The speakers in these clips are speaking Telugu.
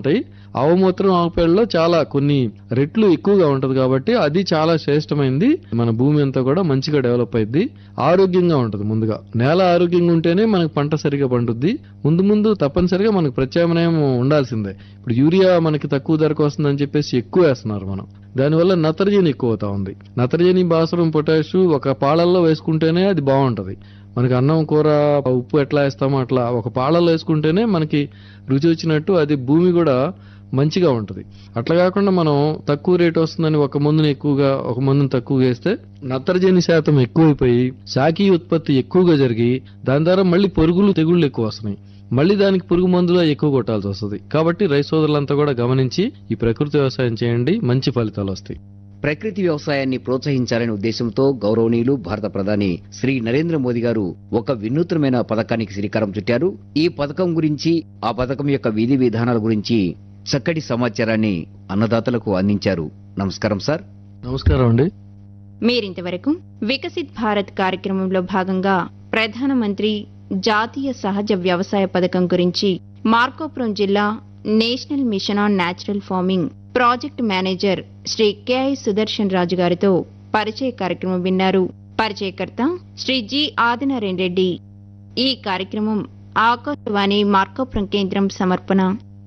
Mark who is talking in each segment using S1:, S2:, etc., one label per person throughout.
S1: ఉంటాయి ఆవుమూత్రం ఆవుపేడలో చాలా కొన్ని రెట్లు ఎక్కువగా ఉంటది కాబట్టి అది చాలా శ్రేష్టమైంది మన భూమి అంతా కూడా మంచిగా డెవలప్ అయింది ఆరోగ్యంగా ఉంటది ముందుగా నేల ఆరోగ్యంగా ఉంటేనే మనకు పంట సరిగా పండుద్ది ముందు ముందు తప్పనిసరిగా మనకు ప్రత్యామ్నాయం ఉండాల్సిందే ఇప్పుడు యూరియా మనకి తక్కువ ధరకు వస్తుందని చెప్పేసి ఎక్కువ వేస్తున్నారు మనం దానివల్ల నత్రజని ఎక్కువ అవుతా ఉంది నత్రజని భాస్వరం పొటాషు ఒక పాలల్లో వేసుకుంటేనే అది బాగుంటది మనకి అన్నం కూర ఉప్పు ఎట్లా వేస్తామో అట్లా ఒక పాలల్లో వేసుకుంటేనే మనకి రుచి వచ్చినట్టు అది భూమి కూడా మంచిగా ఉంటది అట్లా కాకుండా మనం తక్కువ రేట్ వస్తుందని ఒక మందుని ఎక్కువగా ఒక మందుని తక్కువగా వేస్తే నత్రజని శాతం ఎక్కువైపోయి శాఖీ ఉత్పత్తి ఎక్కువగా జరిగి దాని ద్వారా మళ్ళీ పొరుగులు తెగుళ్ళు ఎక్కువ వస్తున్నాయి మళ్ళీ దానికి పురుగు మందులు ఎక్కువ కొట్టాల్సి వస్తుంది కాబట్టి రైతు సోదరులంతా కూడా గమనించి ఈ ప్రకృతి వ్యవసాయం చేయండి మంచి ఫలితాలు వస్తాయి
S2: ప్రకృతి వ్యవసాయాన్ని ప్రోత్సహించాలనే ఉద్దేశంతో గౌరవనీయులు భారత ప్రధాని శ్రీ నరేంద్ర మోదీ గారు ఒక వినూత్నమైన పథకానికి శ్రీకారం చుట్టారు ఈ పథకం గురించి ఆ పథకం యొక్క విధి విధానాల గురించి చక్కటి సమాచారాన్ని అన్నదాతలకు అందించారు నమస్కారం సార్
S1: నమస్కారం అండి
S3: మీరింతవరకు వికసిత్ భారత్ కార్యక్రమంలో భాగంగా ప్రధానమంత్రి జాతీయ సహజ వ్యవసాయ పథకం గురించి మార్కోపురం జిల్లా national mission on natural farming project manager Shri K I Sudarshan Raju గారితో పరిచయ కార్యక్రమం విన్నారు పరిచయకర్త శ్రీ జి ఆదినారాయణ రెడ్డి ఈ కార్యక్రమం ఆకాశవాణి మార్కోపురం కేంద్రం సమర్పణ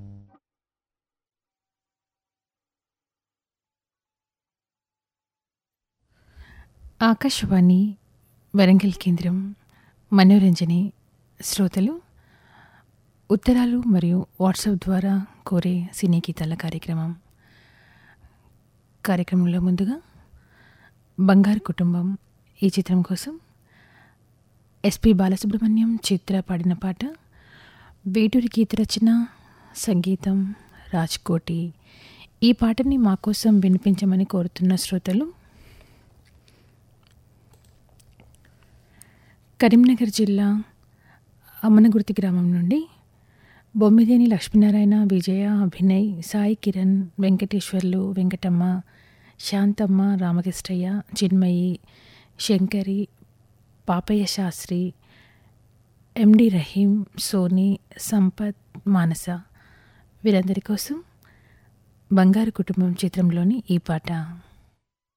S4: ఆకాశవాణి వరంగల్ కేంద్రం మనోరంజని శ్రోతలు ఉత్తరాలు మరియు వాట్సాప్ ద్వారా కోరే సినీ గీతాల కార్యక్రమం కార్యక్రమంలో ముందుగా బంగారు కుటుంబం ఈ చిత్రం కోసం ఎస్పి బాలసుబ్రహ్మణ్యం చిత్ర పాడిన పాట వేటూరి గీత రచన సంగీతం రాజ్కోటి ఈ పాటని మా కోసం వినిపించమని కోరుతున్న శ్రోతలు కరీంనగర్ జిల్లా అమ్మనగుర్తి గ్రామం నుండి బొమ్మిదేని లక్ష్మీనారాయణ విజయ అభినయ్ సాయి కిరణ్ వెంకటేశ్వర్లు వెంకటమ్మ శాంతమ్మ రామకృష్ణయ్య చిన్మయి శంకరి పాపయ్య శాస్త్రి ఎండి రహీం సోని సంపత్ మానస వీరందరి కోసం బంగారు కుటుంబం చిత్రంలోని ఈ పాట